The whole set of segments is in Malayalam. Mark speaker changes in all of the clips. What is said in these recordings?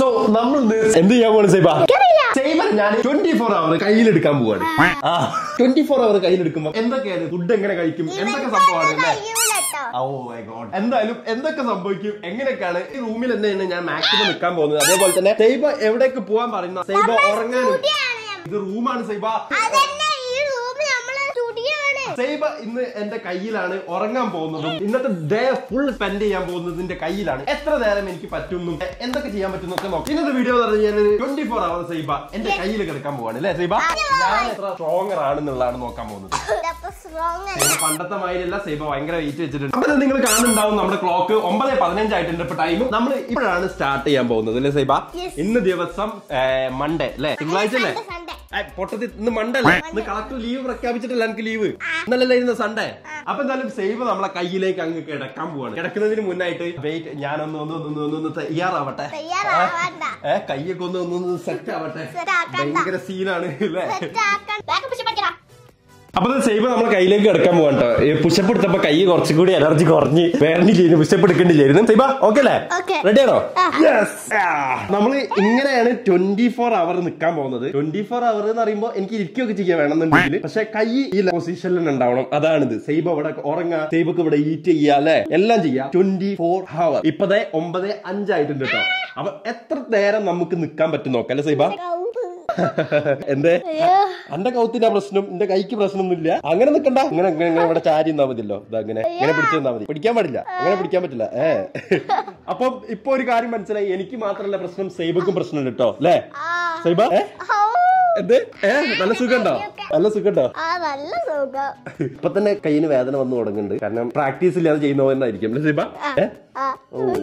Speaker 1: സോ നമ്മൾ ഇന്ന് എന്ത് ചെയ്യാൻ പോവാണ് സൈബ സൈബ ഞാൻ ട്വന്റി ഫോർ അവർ കയ്യിലെടുക്കാൻ പോവാണ് ആ ട്വന്റി ഫോർ അവർ കയ്യിലെടുക്കുമ്പോ എന്തൊക്കെയാണ് ഫുഡ് എങ്ങനെ കഴിക്കും എന്തൊക്കെ സംഭവമാണ് അല്ലേ
Speaker 2: കഴിയൂലട്ടോ
Speaker 1: ഓ മൈ ഗോഡ് എന്തായാലും എന്തൊക്കെ സംഭവിക്കും എങ്ങനെയൊക്കെയാണ് ഈ റൂമിൽ തന്നെയാണ് ഞാൻ മാക്സിമം നിൽക്കാൻ പോകുന്നത് അതേപോലെ തന്നെ സൈബ എവിടേക്ക് പോവാൻ പറയുന്ന സൈബ ഉറങ്ങാനും ഇത് റൂമാണ് സൈബ
Speaker 2: അതന്നെ ഈ റൂം നമ്മളെ സ്റ്റുഡിയോ ആണ്
Speaker 1: സൈബ ഇന്ന് എന്റെ കയ്യിലാണ് ഉറങ്ങാൻ പോകുന്നതും ഇന്നത്തെ ഡേ ഫുൾ സ്പെൻഡ് ചെയ്യാൻ പോകുന്നതിന്റെ കയ്യിലാണ് എത്ര നേരം എനിക്ക് പറ്റുന്നു എ- എന്തൊക്കെ ചെയ്യാൻ പറ്റുന്നു ഒക്കെ നോക്കാം ഇന്നത്തെ വീഡിയോ എന്ന് പറഞ്ഞാൽ ട്വന്റി ഫോർ അവർ സൈബ എന്റെ കയ്യിൽ കിടക്കാൻ പോവാണ് അല്ലേ സൈബ ഞാൻ എത്ര സ്ട്രോങ്ങർ ആണെന്നുള്ളതാണ് നോക്കാൻ പോകുന്നത്
Speaker 2: അപ്പൊ സ്ട്രോങ്
Speaker 1: സൈബ പണ്ടത്തെ മാതിരിയല്ല സൈബ ഭയങ്കര വെയിറ്റ് വെച്ചിട്ടുണ്ട് അപ്പൊ നിങ്ങൾ കാണുന്നുണ്ടാവും നമ്മുടെ ക്ലോക്ക് ഒമ്പത് പതിനഞ്ചായിട്ടുണ്ട് ഇപ്പൊ ടൈം നമ്മൾ ഇപ്പോഴാണ് സ്റ്റാർട്ട് ചെയ്യാൻ പോകുന്നത് അല്ലേ സൈബ
Speaker 2: Yes.
Speaker 1: ഇന്ന് ദിവസം മൺഡേ അല്ലേ തിങ്കളാഴ്ച അല്ലേ
Speaker 2: സൺഡേ
Speaker 1: ഏയ് പൊട്ടത്തി ഇന്ന് മൺഡേ അല്ലേ ഇന്ന് കളക്ടർ ലീവ് പ്രഖ്യാപിച്ചിട്ടില്ല എനിക്ക് ലീവ് ഇന്നലല്ലേ ഇരുന്ന സൺഡേ അപ്പൊ എന്തായാലും സേവ് നമ്മളെ കയ്യിലേക്ക് അങ്ങ് കിടക്കാൻ പോവാണ് കിടക്കുന്നതിന് മുന്നായിട്ട് വെയിറ്റ് ഞാനൊന്ന് ഒന്ന് ഒന്ന് ഒന്ന് ഒന്ന് തയ്യാറാവട്ടെ
Speaker 2: തയ്യാറാവണ്ട
Speaker 1: ഏ കയ്യൊക്കെ ഒന്ന് ഒന്ന് ഒന്ന് സെറ്റ് ആവട്ടെ
Speaker 2: Set ആക്കണ്ട.
Speaker 1: ഭയങ്കര സീനാണ് അല്ലേ
Speaker 2: സെറ്റ് ആക്കാൻ ബാക്ക് പുഷ് പഠിക്കടാ
Speaker 1: അപ്പൊ സേവ് നമ്മളെ കയ്യിലേക്ക് കിടക്കാൻ പോകട്ടോ പുഷപ്പ് എടുത്തപ്പോ കൈ കുറച്ചും കൂടി എനർജി കുറഞ്ഞ് വേറെന്നില്ലായിരുന്നു പുഷപ്പ് എടുക്കണ്ടില്ലായിരുന്നു സൈബ ഓക്കെ അല്ലേ
Speaker 2: Okay.
Speaker 1: റെഡിയാണോ
Speaker 2: ആ.
Speaker 1: യെസ് നമ്മള് ഇങ്ങനെയാണ് ട്വന്റി ഫോർ അവർ നിൽക്കാൻ പോകുന്നത് ട്വന്റി ഫോർ അവർ എന്ന് പറയുമ്പോൾ എനിക്ക് ഇരിക്കുകയൊക്കെ ചെയ്യാൻ വേണമെന്നുണ്ടെങ്കിൽ പക്ഷെ കൈ ഈ പൊസിഷനിൽ ഉണ്ടാവണം അതാണിത് സൈബ ഇവിടെ ഉറങ്ങാ സൈബക്ക് ഇവിടെ ഈറ്റ് ചെയ്യാ അല്ലെ എല്ലാം ചെയ്യാം ട്വന്റി ഫോർ ഹവർ ഇപ്പതേ ഒമ്പത് അഞ്ചായിട്ടുണ്ട് കേട്ടോ അപ്പൊ എത്ര നേരം നമുക്ക് നിൽക്കാൻ പറ്റും നോക്കാം അല്ലെ സൈബ
Speaker 2: കൗമ്പ്
Speaker 1: എന്തേ എന്റെ കൗത്തിന്റെ പ്രശ്നം എന്റെ കൈക്ക് പ്രശ്നമൊന്നുമില്ല അങ്ങനെ നിക്കണ്ട അങ്ങനെ അങ്ങനെ ഇങ്ങനെ ഇവിടെ ചാരി നിന്നാ മതിയല്ലോ ഇത് അങ്ങനെ ഇങ്ങനെ പിടിച്ചു നിന്നാ മതി പിടിക്കാൻ പാടില്ല അങ്ങനെ പിടിക്കാൻ പറ്റില്ല ഏ അപ്പം ഇപ്പൊ ഒരു കാര്യം മനസ്സിലായി എനിക്ക് മാത്രല്ല പ്രശ്നം സൈബക്കും പ്രശ്നമുണ്ട് കേട്ടോ അല്ലേ
Speaker 2: ആ
Speaker 1: സൈബ ഏ
Speaker 2: ഔ.
Speaker 1: എന്ത് ഏ നല്ല സുഖണ്ടോ നല്ല സുഖണ്ടോ
Speaker 2: ആ നല്ല സുഖം
Speaker 1: ഇപ്പൊ തന്നെ കയ്യിന് വേദന വന്നു തുടങ്ങുന്നുണ്ട് കാരണം പ്രാക്ടീസ് ഇല്ലാതെ ചെയ്യുന്നവന്നായിരിക്കും അല്ലേ സൈബ ഏ
Speaker 2: ആ
Speaker 1: ഓ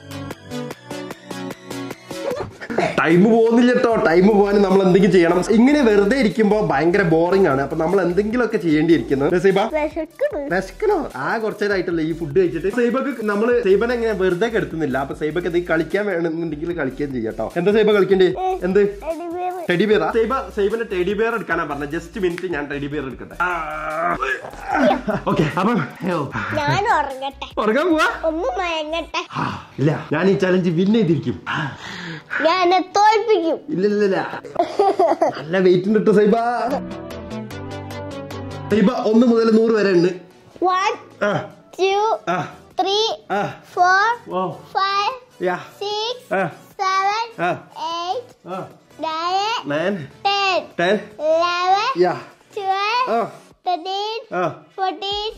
Speaker 1: ടൈം പോകുന്നില്ല കേട്ടോ ടൈം പോകാൻ നമ്മൾ എന്തെങ്കിലും ചെയ്യണം ഇങ്ങനെ വെറുതെ ഇരിക്കുമ്പോൾ ഭയങ്കര ബോറിംഗ് ആണ് അപ്പൊ നമ്മൾ എന്തെങ്കിലുമൊക്കെ ചെയ്യേണ്ടിയിരിക്കുന്നത് സൈബ
Speaker 2: വിശക്കണ്
Speaker 1: വിശക്കണോ ആ കുറച്ചേരായിട്ടല്ലേ ഈ ഫുഡ് കഴിച്ചിട്ട് സൈബക്ക് നമ്മള് സൈബനെ ഇങ്ങനെ വെറുതെ കെടുത്തുന്നില്ല അപ്പൊ സൈബക്ക് എന്തെങ്കിലും കളിക്കാൻ വേണമെന്നുണ്ടെങ്കിൽ കളിക്കുകയും ചെയ്യാം കേട്ടോ എന്താ സൈബ കളിക്കണ്ടേ എന്ത്
Speaker 2: എടിവേർ
Speaker 1: ടെഡി ബിയർ സൈബ സൈബന്റെ ടെഡി ബിയർ എടുക്കാനാ പറഞ്ഞത് ജസ്റ്റ് മിനിറ്റ് ഞാൻ ടെഡി ബിയർ എടുക്കട്ടെ ഓക്കെ അപ്പം അയ്യോ.
Speaker 2: ഞാൻ ഉറങ്ങട്ടെ
Speaker 1: ഉറങ്ങാൻ പോവാ
Speaker 2: ഒന്ന് മയങ്ങട്ടെ
Speaker 1: ആ, ഇല്ല ഞാൻ ഈ ചലഞ്ച് വിൻ ചെയ്തിരിക്കും
Speaker 2: ഞാൻ എന്നെ തോൽപ്പിക്കും
Speaker 1: ഇല്ല ഇല്ല ഇല്ല നല്ല വെയിറ്റ് ഉണ്ട് കേട്ടോ സൈബ സൈബ ഒന്ന് മുതൽ നൂറ് വരെ ഉണ്ട്
Speaker 2: വൺ
Speaker 1: ആ
Speaker 2: to
Speaker 1: ah
Speaker 2: three
Speaker 1: ah
Speaker 2: four
Speaker 1: oh
Speaker 2: five
Speaker 1: yeah
Speaker 2: six
Speaker 1: ah
Speaker 2: seven
Speaker 1: ah
Speaker 2: eight
Speaker 1: ah
Speaker 2: nine
Speaker 1: nine
Speaker 2: ten
Speaker 1: ten
Speaker 2: eleven
Speaker 1: yeah
Speaker 2: twelve
Speaker 1: ah
Speaker 2: thirteen
Speaker 1: ah
Speaker 2: fourteen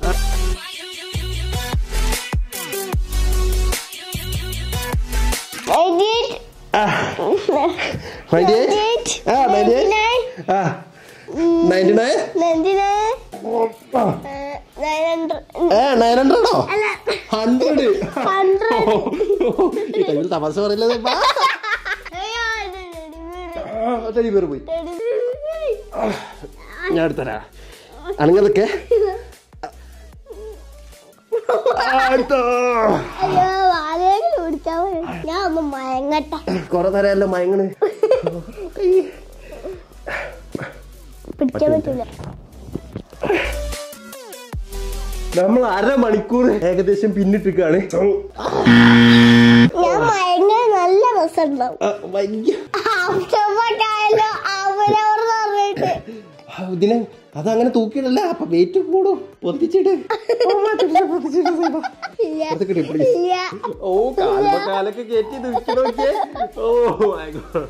Speaker 2: eighteen
Speaker 1: ah ninety eight ah ninety eight ah ninety nine
Speaker 2: ninety
Speaker 1: ah
Speaker 2: nine hundred
Speaker 1: ഏ നയൻ ഹൺഡ്രഡോ
Speaker 2: അല്ല
Speaker 1: ഹൺഡ്രഡ്
Speaker 2: ഹൺഡ്രഡ്
Speaker 1: ഈ ടൈമിൽ തമാശ പറയില്ല സൈബ
Speaker 2: അയ്യോ ഇത്
Speaker 1: ടെഡി ബിയർ പോയി
Speaker 2: ഇത്
Speaker 1: ഞാൻ എടുത്തരാ അനങ്ങതൊക്കെ അടുത്തോ
Speaker 2: അയ്യോ ആരെങ്കിലും കുടിച്ചാ മതി. ഞാൻ ഒന്ന് മയങ്ങട്ടെ
Speaker 1: കൊറേ നേരമല്ലോ മയങ്ങണ്
Speaker 2: പിടിക്കാൻ പറ്റില്ല
Speaker 1: നമ്മൾ അരമണിക്കൂർ ഏകദേശം പിന്നിട്ടിക്കാണ്
Speaker 2: ഞാൻ മയങ്ങാൻ നല്ല രസമുണ്ടാവും
Speaker 1: ആ, വയ്യ.
Speaker 2: ആവശ്യപ്പെട്ടായാലോ അവരവർ പറഞ്ഞിട്ട്
Speaker 1: ആ, ഇതിനെ അതങ്ങനെ തൂക്കിയിടല്ല അപ്പൊ വെയിറ്റ് കൂടും പൊത്തിച്ചിട്ട് ഓ, മാറ്റില്ല, പൊത്തിച്ചിട്ട് സൈബ.
Speaker 2: ഇല്ല
Speaker 1: പൊത്തിക്കിട്ട് please.
Speaker 2: ഇല്ല
Speaker 1: ഓ കാലുമ്പോ കാലൊക്കെ കയറ്റി തൂക്കി നോക്കിയേ ഓ my God.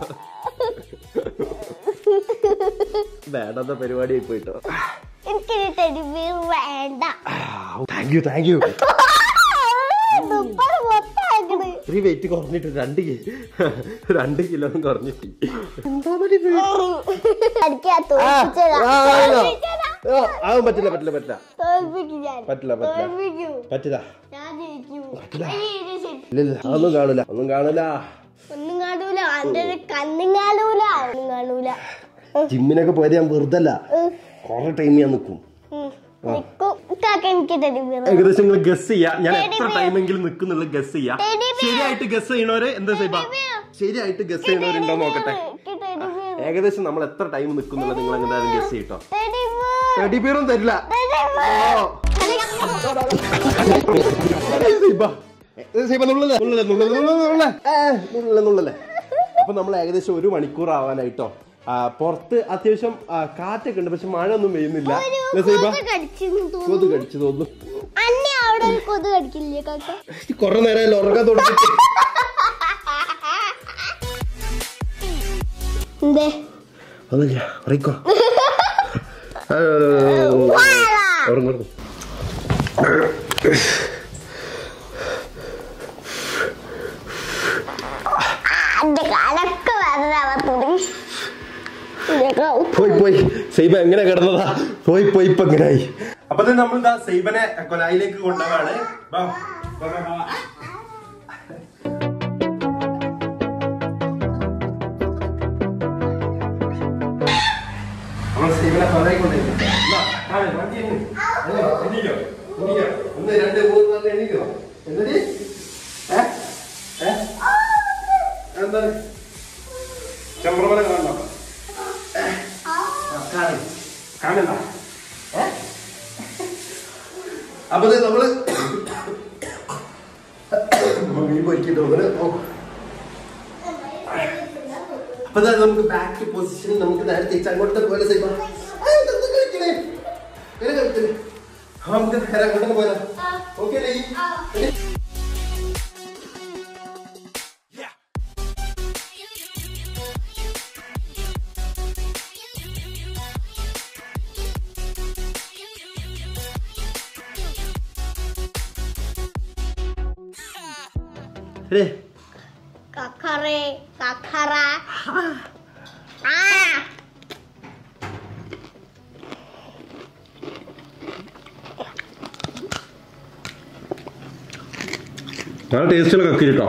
Speaker 1: വേണ്ടാത്ത പരിപാടി ആയി പോയിട്ടോ
Speaker 2: എനിക്കിനി ടെഡിബിയർ വേണ്ട
Speaker 1: താങ്ക് യു താങ്ക് യു
Speaker 2: മുപ്പത് മൊത്തമാക്കണ്
Speaker 1: ഇത്തിരി വെയിറ്റ് കുറഞ്ഞിട്ട് രണ്ട് കി- രണ്ട് കിലോ കുറഞ്ഞിട്ട് എന്താ പറ്റി ഇത്?
Speaker 2: എനിക്ക്
Speaker 1: ആ,
Speaker 2: തോൽപ്പിച്ചതാ
Speaker 1: ആ, ആ, ആ.
Speaker 2: തോൽപ്പിച്ചതാ.
Speaker 1: ഓ, അതും പറ്റില്ല പറ്റില്ല പറ്റില്ല
Speaker 2: തോൽപ്പിക്കും ഞാൻ
Speaker 1: പറ്റില്ല പറ്റില്ല
Speaker 2: തോൽപ്പിക്കും
Speaker 1: പറ്റില്ല
Speaker 2: ഞാൻ ജയിക്കും ഇനി ഇത് ശരി.
Speaker 1: ഇല്ല ഇല്ല അതൊന്നും കാണൂല ഒന്നും കാണൂല
Speaker 2: ഒന്നും കാണൂല എന്റെ ഒരു കണ്ണും കാണൂല ഒന്നും കാണൂല
Speaker 1: ജിമ്മിനൊക്കെ പോയത് ഞാൻ വെറുതെ അല്ല കുറെ ടൈം ഞാൻ നിൽക്കും
Speaker 2: ഉം. നിക്കും. ഇക്കാക്ക എനിക്ക് ടെഡിബിയർ
Speaker 1: ഏകദേശം നിങ്ങൾ ഗസ് ചെയ്യാ ഞാൻ എത്ര ടൈമെങ്കിലും നിൽക്കുന്നുള്ള ഗസ് ചെയ്യാ
Speaker 2: Teddy bear.
Speaker 1: ശരിയായിട്ട് ഗസ് ചെയ്യണവര് എന്താ സൈബ ശരിയായിട്ട് ഗസ് ചെയ്യണവരുണ്ടോ നോക്കട്ടെ
Speaker 2: എനിക്ക് ടെഡിബിയർ
Speaker 1: ഏകദേശം നമ്മൾ എത്ര ടൈം നിൽക്കുന്നുള്ള നിങ്ങൾ എന്തായാലും ഗസ് ചെയ്യട്ടോ
Speaker 2: ടെഡിബിയർ
Speaker 1: ടെഡി ബിയറും തരില്ല
Speaker 2: ടെഡിബിയർ
Speaker 1: ഓ. സൈബ. ഏ, സൈബ നുള്ളല്ലേ നുള്ളല്ലേ നുള്ളല്ലേ നുള്ളല്ലേ നുള്ളല്ലേ ഏ, നുള്ളല്ലേ നുള്ളല്ലേ അപ്പൊ നമ്മൾ ഏകദേശം ഒരു മണിക്കൂർ ആവാനായിട്ടോ ആ, പുറത്ത് അത്യാവശ്യം ആ, കാറ്റൊക്കെ ഉണ്ട് പക്ഷെ മഴ ഒന്നും പെയ്യുന്നില്ല അല്ലേ സൈബ
Speaker 2: കൊതു കടിച്ചെന്ന് തോന്നുന്നു
Speaker 1: കൊതു കടിച്ചു തോന്നുന്നു
Speaker 2: അന്നെ അവിടെ ഒരു കൊതു കടിക്കില്ലേ കാക്ക
Speaker 1: കൊറേ നേരം ഉറങ്ങാൻ തുടങ്ങിട്ട്
Speaker 2: എന്തേ
Speaker 1: ഒന്നുമില്ല ഉറങ്ങിക്കോ ഉറങ്ങും
Speaker 2: അന്റെ കാലൊക്കെ വേദനാവത്തുണ്ട്
Speaker 1: പോയി പോയി സൈബ എങ്ങനെ കിടന്നതാ പോയി പോയി ഇപ്പൊ എങ്ങനായി അപ്പൊ തന്നെ നമ്മൾ ഇതാ സൈബനെ കൊലായിലേക്ക് കൊണ്ടുപോവാണ് വാ, വാ, വാ, വാ. നമ്മൾ സൈബനെ കൊലായി കൊണ്ടുപോയി എന്നാ, ആരെ, വണ്ടി എണ്ണി. അല്ലേ, എണ്ണീക്കോ, എണ്ണീക്കോ. ഒന്ന് രണ്ട് മൂന്ന് നാല് എണ്ണീക്കോ എന്നിട്ട് ഏ ഏ എന്താണ് ചമ്പ്രമല കാണണോ കാണണ്ട അപ്പൊ ദേ നമ്മള് മീൻ പൊരിക്കിട്ട് വന്നത് ഓ. അപ്പൊ ദേ നമുക്ക് ബാക്ക് പൊസിഷൻ നമുക്ക് നേരെ തിരിച്ച് അങ്ങോട്ട് പോലെ സൈബ കളിക്കണേ ഇങ്ങനെ കളിക്കണേ ആ, നമുക്ക് നേരെ അങ്ങോട്ട് പോരാ ഓക്കെ അല്ലേ അല്ലേ
Speaker 2: കക്കറേ കക്കറ ആ
Speaker 1: നല്ല ടേസ്റ്റുള്ള കക്കി കേട്ടോ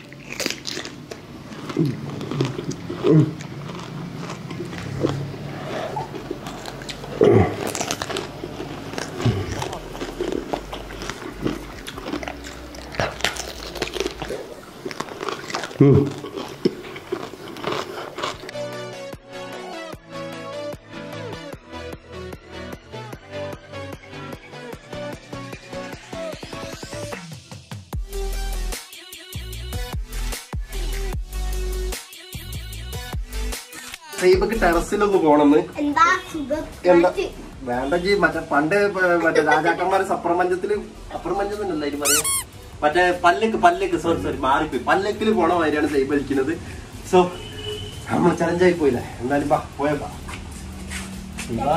Speaker 1: സൈബക്ക് ടെറസിലൊന്ന് പോണെന്ന്
Speaker 2: എന്താ സുഖം
Speaker 1: എന്താ വേണ്ട ജി മറ്റേ പണ്ട് പ- മറ്റേ രാജാക്കന്മാര് സപ്രമഞ്ചത്തില് അപ്രമഞ്ചത്തിനല്ല ഇത് പറയാ മറ്റേ പല്ലക്ക് പല്ലക്ക് സോറി സോറി മാറിപ്പോയി പല്ലക്കില് പോണ മാതിരിയാണ് സൈബ് കളിക്കുന്നത് സോ നമ്മൾ ചലഞ്ചായി പോയില്ലേ എന്നാലും വാ പോയപ്പാ വാ.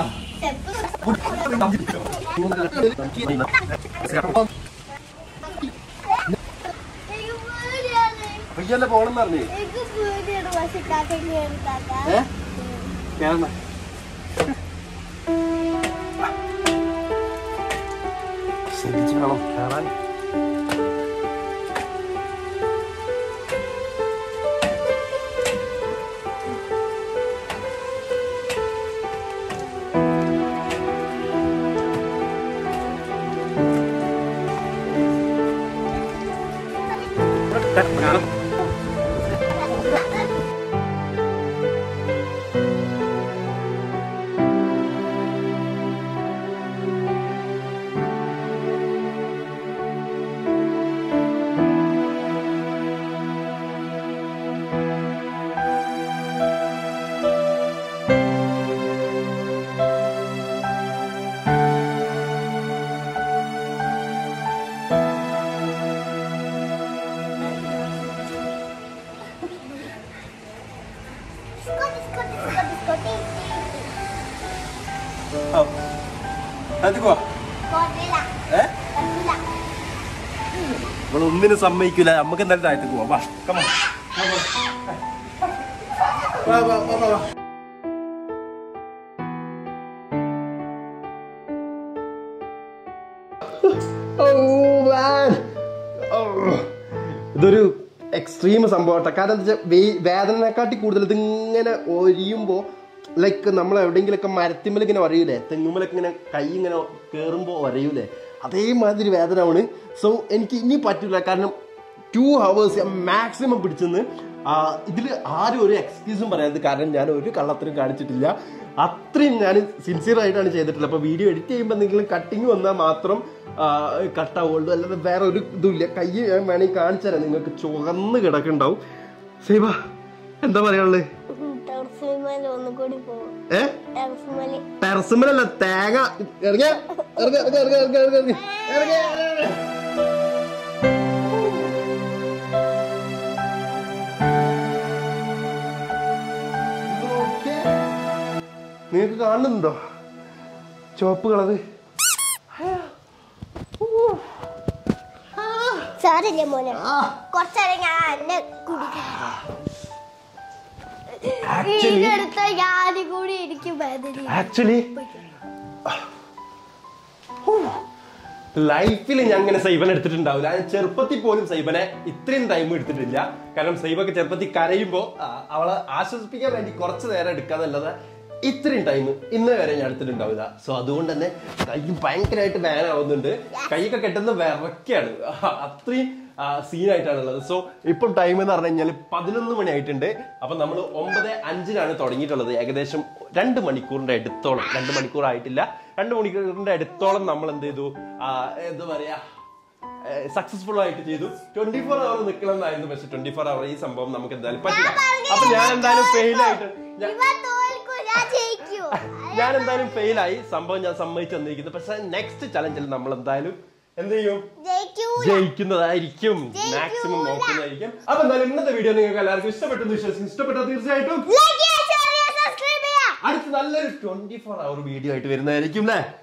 Speaker 1: അപ്പൊ ഇയ്യല്ലേ പോണെന്ന് പറഞ്ഞേ
Speaker 2: എനിക്ക് പേടിയാണ് പക്ഷെ കാക്കയ്ക്ക് കേൾക്കാക്ക
Speaker 1: ഏ കേറണ ശ്രദ്ധിച്ചു വേണം കേറാൻ അതിക്കോ ഏ നമ്മളൊന്നിനും സമ്മതിക്കൂല നമുക്ക് എന്തായാലും താഴത്തേക്ക് പോവാം വാ come on. വാ, വാ, വാ, വാ, വാ. Oh, man. Oh. ഇതൊരു എക്സ്ട്രീം സംഭവം കാരണം എന്താ വെച്ചാൽ വേദനനെക്കാട്ടി കൂടുതൽ ഇതിങ്ങനെ ഒരിയുമ്പോ ലൈക്ക് നമ്മൾ എവിടെയെങ്കിലൊക്കെ മരത്തിമ്മൽ ഇങ്ങനെ ഒരയൂലേ തെങ്ങുമ്മലൊക്കെ ഇങ്ങനെ കൈ ഇങ്ങനെ കയറുമ്പോൾ ഒരയൂലേ അതേമാതിരി വേദനയാണ് സോ എനിക്ക് ഇനി പറ്റില്ല കാരണം ടു ഹവേഴ്സ് മാക്സിമം പിടിച്ചെന്ന് ഇതിൽ ആരും ഒരു എക്സ്ക്യൂസും പറയരുത് കാരണം ഞാൻ ഒരു കള്ളത്തിനും കാണിച്ചിട്ടില്ല അത്രയും ഞാൻ സിൻസിയർ ആയിട്ടാണ് ചെയ്തിട്ടുള്ളത് അപ്പോൾ വീഡിയോ എഡിറ്റ് ചെയ്യുമ്പോൾ എന്തെങ്കിലും കട്ടിങ് വന്നാൽ മാത്രം കട്ടാവുള്ളൂ അല്ലാതെ വേറെ ഒരു ഇതുമില്ല കൈ ഞാൻ വേണമെങ്കിൽ കാണിച്ചു തരാം നിങ്ങൾക്ക് ചുവന്ന് കിടക്കുന്നുണ്ടാവും സേവ എന്താ പറയാനുള്ളത്
Speaker 2: ടെറസിമേൽ ഒന്നും കൂടി പോകും
Speaker 1: ഏ
Speaker 2: ടെറസിമേൽ
Speaker 1: ടെറസുമലല്ല തേങ്ങ ഇറങ്ങിയ ഇറങ്ങ ഇറങ്ങ ഇറങ്ങ ഇറങ്ങ ഇറങ്ങ ഇറങ്ങ ഇറങ്ങ നിങ്ങക്ക് കാണുന്നുണ്ടോ ചുവപ്പ് കളറ്
Speaker 2: സാരല്ലേ മോനെ കുറച്ചേരം ഞാൻ എന്നെ കുടിക്കാം
Speaker 1: Actually-
Speaker 2: വീടെടുത്ത ഞാനും കൂടി എനിക്ക് വേദന
Speaker 1: ആക്ച്വലി ലൈഫിൽ ഞാൻ അങ്ങനെ സൈബൻ എടുത്തിട്ടുണ്ടാവില്ല ഞാൻ ചെറുപ്പത്തിൽ പോലും സൈബനെ ഇത്രയും ടൈം എടുത്തിട്ടില്ല കാരണം സൈബൊക്കെ ചെറുപ്പത്തിൽ കരയുമ്പോൾ അവളെ ആശ്വസിപ്പിക്കാൻ വേണ്ടി കുറച്ച് നേരം എടുക്കാന്നല്ലാതെ ഇത്രയും ടൈം ഇന്ന് വരെ ഞാൻ എടുത്തിട്ടുണ്ടാവില്ല സോ അതുകൊണ്ട് തന്നെ കൈ ഭയങ്കരമായിട്ട് വേന ആവുന്നുണ്ട് കൈയൊക്കെ കെട്ടുന്ന വിറക്കാണ് അത്രയും സീനായിട്ടാണുള്ളത് സോ ഇപ്പം ടൈം എന്ന് പറഞ്ഞു കഴിഞ്ഞാൽ പതിനൊന്ന് മണി ആയിട്ടുണ്ട് അപ്പൊ നമ്മൾ ഒമ്പത് അഞ്ചിനാണ് തുടങ്ങിയിട്ടുള്ളത് ഏകദേശം രണ്ട് മണിക്കൂറിന്റെ അടുത്തോളം രണ്ട് മണിക്കൂർ ആയിട്ടില്ല രണ്ട് മണിക്കൂറിന്റെ അടുത്തോളം നമ്മൾ എന്ത് ചെയ്തു ആ, എന്താ പറയാ സക്സസ്ഫുൾ ആയിട്ട് ചെയ്തു ട്വന്റി ഫോർ അവർ നിൽക്കണം എന്നായിരുന്നു പക്ഷെ ട്വന്റി ഫോർ അവർ ഈ സംഭവം നമുക്ക് എന്തായാലും പറ്റില്ല അപ്പൊ ഞാൻ എന്തായാലും ഫെയിൽ ആയിട്ട് ഞാൻ-
Speaker 2: ഇവ തോൽക്കൂ ഞാൻ ജയിക്കൂ
Speaker 1: ഞാൻ എന്തായാലും ഫെയിൽ ആയി സംഭവം ഞാൻ സമ്മതിച്ചു തന്നിരിക്കുന്നു പക്ഷെ നെക്സ്റ്റ് ചലഞ്ചിൽ നമ്മൾ എന്തായാലും എന്ത് ചെയ്യും
Speaker 2: ജയിക്കൂ
Speaker 1: ജയിക്കുന്നതായിരിക്കും മാക്സിമം നോക്കുന്നതായിരിക്കും അപ്പൊ എന്തായാലും ഇന്നത്തെ വീഡിയോ നിങ്ങൾക്ക് എല്ലാവർക്കും ഇഷ്ടപ്പെട്ടെന്ന് വിശ്വസിക്കും ഇഷ്ടപ്പെട്ടാൽ തീർച്ചയായിട്ടും
Speaker 2: ലൈക്ക് ചെയ്യുക ഷെയർ ചെയ്യുക സബ്സ്ക്രൈബ് ചെയ്യുക
Speaker 1: അടുത്ത നല്ലൊരു ട്വന്റി ഫോർ അവർ വീഡിയോ ആയിട്ട് വരുന്നതായിരിക്കും അല്ലേ